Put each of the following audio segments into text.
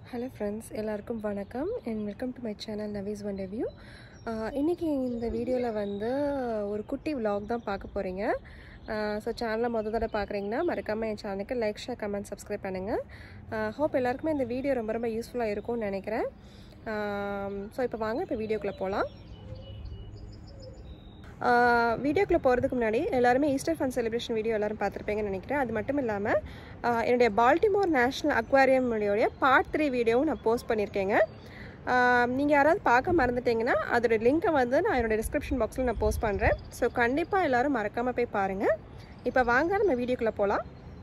hello friends எல்லாருக்கும் வணக்கம் and welcome to my channel Navi's one review இன்றைக்கி இந்த வீடியோவில் வந்து ஒரு குட்டி vlog தான் பார்க்க போகிறீங்க ஸோ சேனலை மொதல் தடவை பார்க்குறீங்கன்னா மறக்காமல் என் சேனலுக்கு லைக் ஷேர் கமெண்ட் சப்ஸ்கிரைப் பண்ணுங்கள் ஹோப் எல்லாருக்குமே இந்த வீடியோ ரொம்ப ரொம்ப யூஸ்ஃபுல்லாக இருக்கும்னு நினைக்கிறேன் ஸோ இப்போ வாங்க இப்போ வீடியோக்குள்ளே போகலாம் வீடியோக்குள்ளே போகிறதுக்கு முன்னாடி எல்லாருமே ஈஸ்டர் ஃபன் செலிப்ரேஷன் வீடியோ எல்லாரும் பார்த்துருப்பீங்கன்னு நினைக்கிறேன் அது மட்டும் இல்லாமல் என்னுடைய பால்டிமோர் நேஷ்னல் அக்வாரியம் உடைய பார்ட் த்ரீ வீடியோவும் நான் போஸ்ட் பண்ணியிருக்கேங்க நீங்கள் யாராவது பார்க்க மறந்துட்டீங்கன்னா அதோட லிங்க்கை வந்து நான் என்னோடய டிஸ்கிரிப்ஷன் பாக்ஸில் நான் போஸ்ட் பண்ணுறேன் ஸோ கண்டிப்பாக எல்லோரும் மறக்காமல் போய் பாருங்கள் இப்போ வாங்க நம்ம வீடியோக்குள்ளே போகலாம்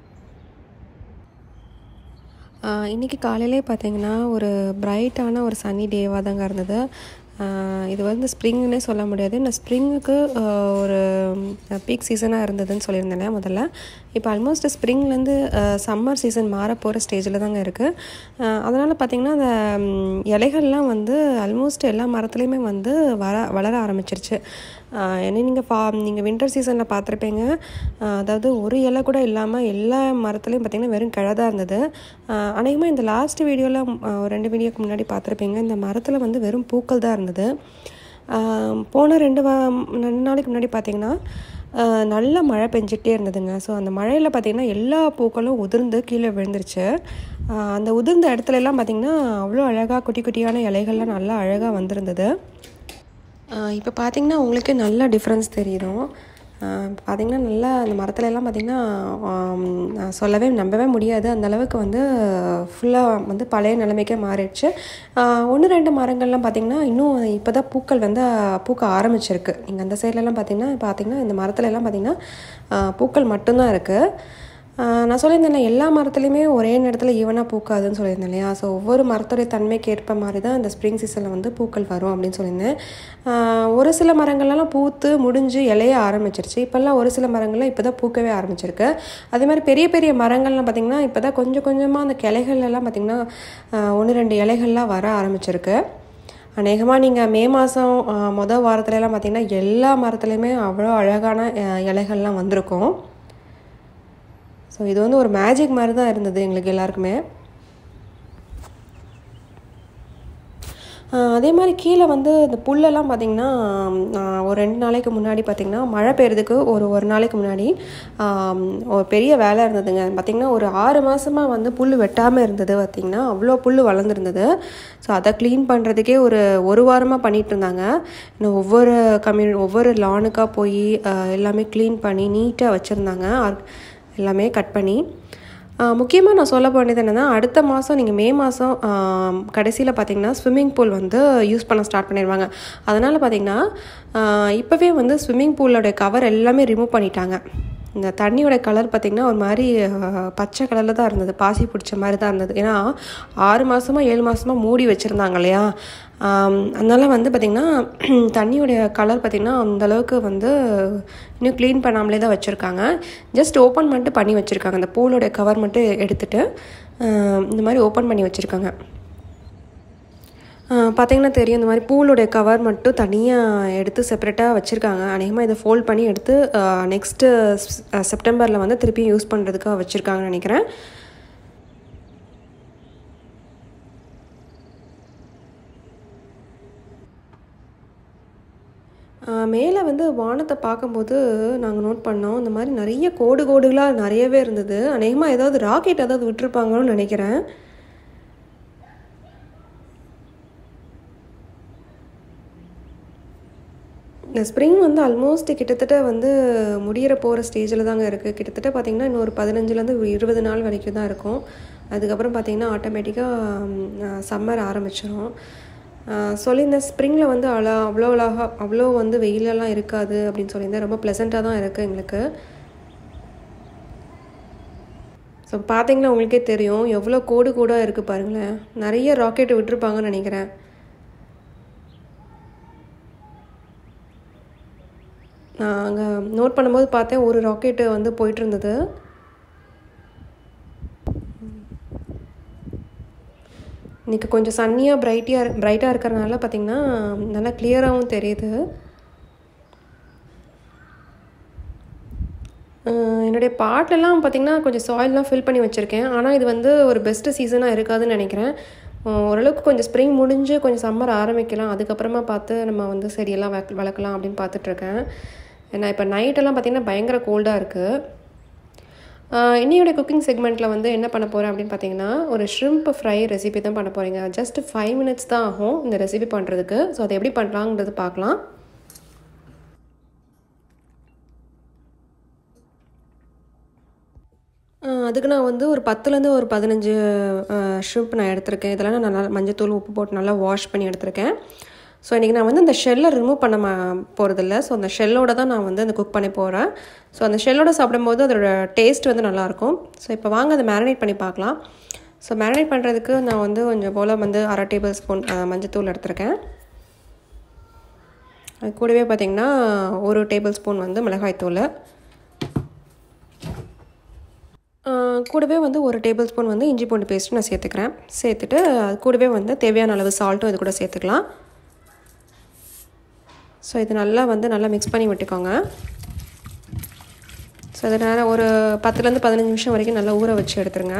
இன்றைக்கி காலையிலே பார்த்தீங்கன்னா ஒரு பிரைட்டான ஒரு சன்னி டேவாக தாங்க இருந்தது இது வந்து ஸ்ப்ரிங்னே சொல்ல முடியாது நான் ஸ்ப்ரிங்குக்கு ஒரு பீக் சீசனாக இருந்ததுன்னு சொல்லியிருந்தேன் முதல்ல இப்போ ஆல்மோஸ்ட் ஸ்ப்ரிங்லேருந்து சம்மர் சீசன் மாற போகிற ஸ்டேஜில் தாங்க இருக்குது அதனால் பார்த்திங்கன்னா அந்த இலைகள்லாம் வந்து ஆல்மோஸ்ட் எல்லா மரத்துலேயுமே வந்து வர வளர ஆரம்பிச்சிருச்சு என்ன நீங்கள் பா நீங்கள் வின்டர் சீசனில் பார்த்துருப்பீங்க அதாவது ஒரு இலை கூட இல்லாமல் எல்லா மரத்துலேயும் பார்த்திங்கன்னா வெறும் கிழை தான் இருந்தது அநேகமாக இந்த லாஸ்ட் வீடியோவில் ஒரு ரெண்டு வீடியோக்கு முன்னாடி பார்த்துருப்பீங்க இந்த மரத்தில் வந்து வெறும் பூக்கள் தான் இருந்தது போன ரெண்டு வா ரெண்டு நாளைக்கு முன்னாடி பார்த்திங்கன்னா நல்ல மழை பெஞ்சிட்டே இருந்ததுங்க ஸோ அந்த மழையில் பார்த்திங்கன்னா எல்லா பூக்களும் உதிர்ந்து கீழே விழுந்துருச்சு அந்த உதிர்ந்த இடத்துலலாம் பார்த்திங்கன்னா அவ்வளோ அழகாக குட்டி குட்டியான இலைகள்லாம் நல்லா அழகாக வந்திருந்தது இப்போ பார்த்திங்கன்னா உங்களுக்கு நல்ல டிஃப்ரென்ஸ் தெரியும் பார்த்திங்கன்னா நல்லா அந்த மரத்துலலாம் பார்த்திங்கன்னா சொல்லவே நம்பவே முடியாது அந்த அளவுக்கு வந்து ஃபுல்லாக வந்து பழைய நிலைமைக்கே மாறிடுச்சு ஒன்று ரெண்டு மரங்கள்லாம் பார்த்திங்கன்னா இன்னும் இப்போ தான் பூக்கள் வந்து பூக்க ஆரம்பிச்சிருக்கு நீங்கள் அந்த சைட்லலாம் பார்த்திங்கன்னா பார்த்திங்கன்னா இந்த மரத்துலலாம் பார்த்திங்கன்னா பூக்கள் மட்டும்தான் இருக்குது நான் சொல்லியிருந்தேன் எல்லா மரத்துலையுமே ஒரே நேரத்தில் ஈவனாக பூக்காதுன்னு சொல்லியிருந்தேன் இல்லையா ஸோ ஒவ்வொரு மரத்துடைய தன்மைக்கு ஏற்ப மாதிரி தான் இந்த ஸ்ப்ரிங் சீசனில் வந்து பூக்கள் வரும் அப்படின்னு சொல்லியிருந்தேன் ஒரு சில மரங்கள்லாம் பூத்து முடிஞ்சு இலைய ஆரம்பிச்சிருச்சு இப்போல்லாம் ஒரு சில மரங்கள்லாம் இப்போ தான் பூக்கவே ஆரம்பிச்சிருக்கு அதே மாதிரி பெரிய பெரிய மரங்கள்லாம் பார்த்திங்கன்னா இப்போ தான் கொஞ்சம் கொஞ்சமாக அந்த கிளைகள்லாம் பார்த்திங்கன்னா ஒன்று ரெண்டு இலைகள்லாம் வர ஆரம்பிச்சிருக்கு அநேகமாக நீங்கள் மே மாதம் மொதல் வாரத்துலலாம் பார்த்திங்கன்னா எல்லா மரத்துலேயுமே அவ்வளோ அழகான இலைகள்லாம் வந்திருக்கும் ஸோ இது வந்து ஒரு மேஜிக் மாதிரி தான் இருந்தது எங்களுக்கு எல்லாருக்குமே அதே மாதிரி கீழே வந்து இந்த புல்லெல்லாம் பார்த்திங்கன்னா ஒரு ரெண்டு நாளைக்கு முன்னாடி பார்த்திங்கன்னா மழை பெய்யறதுக்கு ஒரு ஒரு நாளைக்கு முன்னாடி ஒரு பெரிய வேலை இருந்ததுங்க பார்த்திங்கன்னா ஒரு ஆறு மாதமாக வந்து புல் வெட்டாமல் இருந்தது பார்த்திங்கன்னா அவ்வளோ புல் வளர்ந்துருந்தது ஸோ அதை க்ளீன் பண்ணுறதுக்கே ஒரு ஒரு வாரமாக பண்ணிகிட்டு இருந்தாங்க இன்னும் ஒவ்வொரு கம்யூனி ஒவ்வொரு லானுக்காக போய் எல்லாமே க்ளீன் பண்ணி நீட்டாக வச்சுருந்தாங்க எல்லாமே கட் பண்ணி முக்கியமாக நான் சொல்ல போனது என்னென்னா அடுத்த மாதம் நீங்கள் மே மாதம் கடைசியில் பார்த்தீங்கன்னா ஸ்விம்மிங் பூல் வந்து யூஸ் பண்ண ஸ்டார்ட் பண்ணிடுவாங்க அதனால் பார்த்தீங்கன்னா இப்போவே வந்து ஸ்விம்மிங் பூலோடைய கவர் எல்லாமே ரிமூவ் பண்ணிட்டாங்க இந்த தண்ணியோட கலர் பார்த்திங்கன்னா ஒரு மாதிரி பச்சை கலரில் தான் இருந்தது பாசி பிடிச்ச மாதிரி தான் இருந்தது ஏன்னா ஆறு மாதமாக ஏழு மாதமாக மூடி வச்சுருந்தாங்க இல்லையா அதனால் வந்து பார்த்திங்கன்னா தண்ணியோடைய கலர் பார்த்திங்கன்னா அந்தளவுக்கு வந்து இன்னும் க்ளீன் பண்ணாமலே தான் வச்சுருக்காங்க ஜஸ்ட் ஓப்பன் பண்ணிட்டு பண்ணி வச்சுருக்காங்க அந்த பூலோடைய கவர் மட்டும் எடுத்துகிட்டு இந்த மாதிரி ஓப்பன் பண்ணி வச்சுருக்காங்க பார்த்திங்கன்னா தெரியும் இந்த மாதிரி பூலுடைய கவர் மட்டும் தனியாக எடுத்து செப்பரேட்டாக வச்சுருக்காங்க அநேகமாக இதை ஃபோல்ட் பண்ணி எடுத்து நெக்ஸ்ட்டு செப்டம்பரில் வந்து திருப்பியும் யூஸ் பண்ணுறதுக்காக வச்சுருக்காங்கன்னு நினைக்கிறேன் மேலே வந்து வானத்தை பார்க்கும்போது நாங்கள் நோட் பண்ணோம் இந்த மாதிரி நிறைய கோடு கோடுகளாக நிறையவே இருந்தது அநேகமாக ஏதாவது ராக்கெட் ஏதாவது விட்டுருப்பாங்களோன்னு நினைக்கிறேன் இந்த ஸ்ப்ரிங் வந்து ஆல்மோஸ்ட் கிட்டத்தட்ட வந்து முடிகிற போகிற ஸ்டேஜில் தாங்க இருக்குது கிட்டத்தட்ட பார்த்திங்கன்னா இன்னொரு பதினஞ்சுலேருந்து இருபது நாள் வரைக்கும் தான் இருக்கும் அதுக்கப்புறம் பார்த்திங்கன்னா ஆட்டோமேட்டிக்காக சம்மர் ஆரம்பிச்சிடும் சொல்லியிருந்தேன் ஸ்ப்ரிங்கில் வந்து அவ்வளோ அவ்வளோ அழகாக அவ்வளோ வந்து வெயிலெல்லாம் இருக்காது அப்படின்னு சொல்லியிருந்தேன் ரொம்ப ப்ளசண்ட்டாக தான் இருக்குது எங்களுக்கு ஸோ பார்த்தீங்கன்னா உங்களுக்கே தெரியும் எவ்வளோ கோடு கோடாக இருக்குது பாருங்களேன் நிறைய ராக்கெட் விட்டுருப்பாங்கன்னு நினைக்கிறேன் நான் அங்கே நோட் பண்ணும்போது பார்த்தேன் ஒரு ராக்கெட்டு வந்து போயிட்டு இருந்தது இன்றைக்கி கொஞ்சம் சன்னியாக பிரைட்டியாக பிரைட்டாக இருக்கிறனால பார்த்திங்கன்னா நல்லா கிளியராகவும் தெரியுது என்னுடைய பாட்டெல்லாம் பார்த்திங்கன்னா கொஞ்சம் சாயில்லாம் ஃபில் பண்ணி வச்சுருக்கேன் ஆனால் இது வந்து ஒரு பெஸ்ட்டு சீசனாக இருக்காதுன்னு நினைக்கிறேன் ஓரளவுக்கு கொஞ்சம் ஸ்ப்ரிங் முடிஞ்சு கொஞ்சம் சம்மர் ஆரம்பிக்கலாம் அதுக்கப்புறமா பார்த்து நம்ம வந்து செடியெல்லாம் வளர்க்க வளர்க்கலாம் அப்படின்னு பார்த்துட்ருக்கேன் ஏன்னா இப்போ நைட்டெல்லாம் பார்த்திங்கன்னா பயங்கர கோல்டாக இருக்குது இன்னையோட குக்கிங் செக்மெண்ட்டில் வந்து என்ன பண்ண போகிறேன் அப்படின்னு பார்த்தீங்கன்னா ஒரு ஷ்ரிம்ப் ஃப்ரை ரெசிபி தான் பண்ண போகிறீங்க ஜஸ்ட் ஃபைவ் மினிட்ஸ் தான் ஆகும் இந்த ரெசிபி பண்ணுறதுக்கு ஸோ அதை எப்படி பண்ணலாங்கிறது பார்க்கலாம் அதுக்கு நான் வந்து ஒரு பத்துலேருந்து ஒரு பதினஞ்சு ஷ்ரிம்ப் நான் எடுத்திருக்கேன் இதெல்லாம் நான் நல்லா மஞ்சத்தூள் உப்பு போட்டு நல்லா வாஷ் பண்ணி எடுத்திருக்கேன் ஸோ இன்றைக்கி நான் வந்து இந்த ஷெல்லை ரிமூவ் பண்ண போகிறதில்ல ஸோ அந்த ஷெல்லோட தான் நான் வந்து அந்த குக் பண்ணி போகிறேன் ஸோ அந்த ஷெல்லோட சாப்பிடும்போது அதோட டேஸ்ட் வந்து நல்லாயிருக்கும் ஸோ இப்போ வாங்க அதை மேரினேட் பண்ணி பார்க்கலாம் ஸோ மேரினேட் பண்ணுறதுக்கு நான் வந்து கொஞ்சம் போல் வந்து அரை டேபிள் ஸ்பூன் மஞ்சத்தூள் எடுத்திருக்கேன் அது கூடவே பார்த்திங்கன்னா ஒரு டேபிள் ஸ்பூன் வந்து மிளகாய்த்தூள் கூடவே வந்து ஒரு டேபிள் ஸ்பூன் வந்து இஞ்சி பூண்டு பேஸ்ட்டு நான் சேர்த்துக்கிறேன் சேர்த்துட்டு அது கூடவே வந்து தேவையான அளவு சால்ட்டும் இது கூட சேர்த்துக்கலாம் ஸோ இது நல்லா வந்து நல்லா மிக்ஸ் பண்ணி விட்டுக்கோங்க ஸோ அதனால் ஒரு பத்துலேருந்து பதினஞ்சு நிமிஷம் வரைக்கும் நல்லா ஊற வச்சு எடுத்துருங்க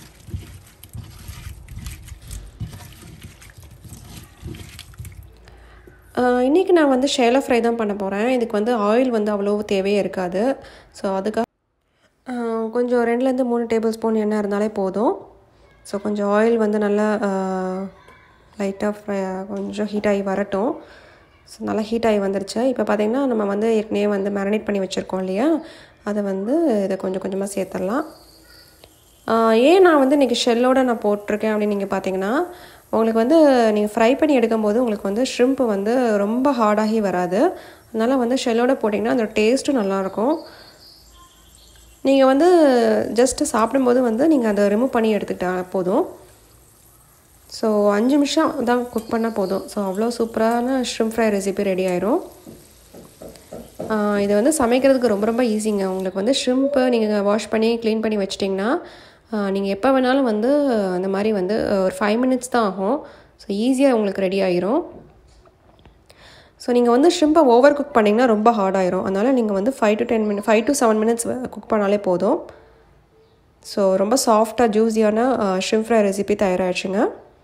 இன்றைக்கி நான் வந்து ஷேலோ ஃப்ரை தான் பண்ண போகிறேன் இதுக்கு வந்து ஆயில் வந்து அவ்வளோ தேவையே இருக்காது ஸோ அதுக்காக கொஞ்சம் ரெண்டுலேருந்து மூணு டேபிள் ஸ்பூன் எண்ணெய் இருந்தாலே போதும் ஸோ கொஞ்சம் ஆயில் வந்து நல்லா லைட்டாக ஃப்ரை கொஞ்சம் ஹீட் ஆகி வரட்டும் ஸோ நல்லா ஹீட் ஆகி வந்துருச்சு இப்போ பார்த்திங்கன்னா நம்ம வந்து ஏற்கனவே வந்து மேரினேட் பண்ணி வச்சுருக்கோம் இல்லையா அதை வந்து இதை கொஞ்சம் கொஞ்சமாக சேர்த்துடலாம் ஏன் நான் வந்து இன்றைக்கி ஷெல்லோடு நான் போட்டிருக்கேன் அப்படின்னு நீங்கள் பார்த்தீங்கன்னா உங்களுக்கு வந்து நீங்கள் ஃப்ரை பண்ணி எடுக்கும்போது உங்களுக்கு வந்து ஷ்ரிம்ப்பு வந்து ரொம்ப ஹார்டாகி வராது அதனால் வந்து ஷெல்லோடு போட்டிங்கன்னா அந்த டேஸ்ட்டும் நல்லாயிருக்கும் நீங்கள் வந்து ஜஸ்ட்டு சாப்பிடும்போது வந்து நீங்கள் அதை ரிமூவ் பண்ணி எடுத்துக்கிட்டா போதும் ஸோ அஞ்சு நிமிஷம் தான் குக் பண்ணால் போதும் ஸோ அவ்வளோ சூப்பரான ஷ்ரிம் ஃப்ரை ரெசிபி ரெடி ஆயிரும் இது வந்து சமைக்கிறதுக்கு ரொம்ப ரொம்ப ஈஸிங்க உங்களுக்கு வந்து ஷ்ரிம்ப்பு நீங்கள் வாஷ் பண்ணி க்ளீன் பண்ணி வச்சிட்டிங்கன்னா நீங்கள் எப்போ வேணாலும் வந்து அந்த மாதிரி வந்து ஒரு ஃபைவ் மினிட்ஸ் தான் ஆகும் ஸோ ஈஸியாக உங்களுக்கு ரெடி ஆயிரும் ஸோ நீங்கள் வந்து ஷ்ரிம்பை ஓவர் குக் பண்ணிங்கன்னா ரொம்ப ஹார்ட் ஆயிரும் அதனால் நீங்கள் வந்து five to ten minute five to seven minutes cook பண்ணாலே போதும் ஸோ ரொம்ப சாஃப்டாக ஜூஸியான ஷ்ரிம் ஃப்ரை ரெசிபி தயாராகிடுச்சுங்க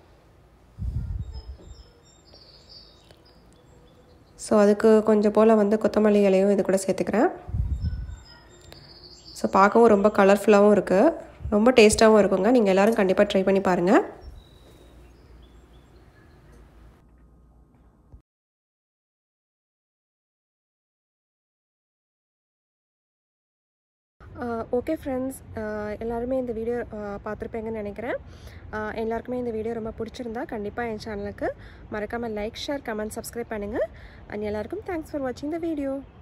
ஸோ அதுக்கு கொஞ்சம் போல் வந்து கொத்தமல்லி இலையும் இது கூட சேர்த்துக்கிறேன் ஸோ பார்க்கவும் ரொம்ப கலர்ஃபுல்லாகவும் இருக்குது ரொம்ப டேஸ்ட்டாகவும் இருக்குங்க நீங்கள் எல்லோரும் கண்டிப்பாக ட்ரை பண்ணி பாருங்கள் ஓகே ஃப்ரெண்ட்ஸ் எல்லாருமே இந்த வீடியோ பார்த்துருப்பீங்கன்னு நினைக்கிறேன் எல்லாருக்குமே இந்த வீடியோ ரொம்ப பிடிச்சிருந்தா கண்டிப்பாக என் சேனலுக்கு மறக்காமல் லைக் ஷேர் கமெண்ட் சப்ஸ்கிரைப் பண்ணுங்கள் அண்ட் எல்லாருக்கும் தேங்க்ஸ் ஃபார் வாட்சிங் த வீடியோ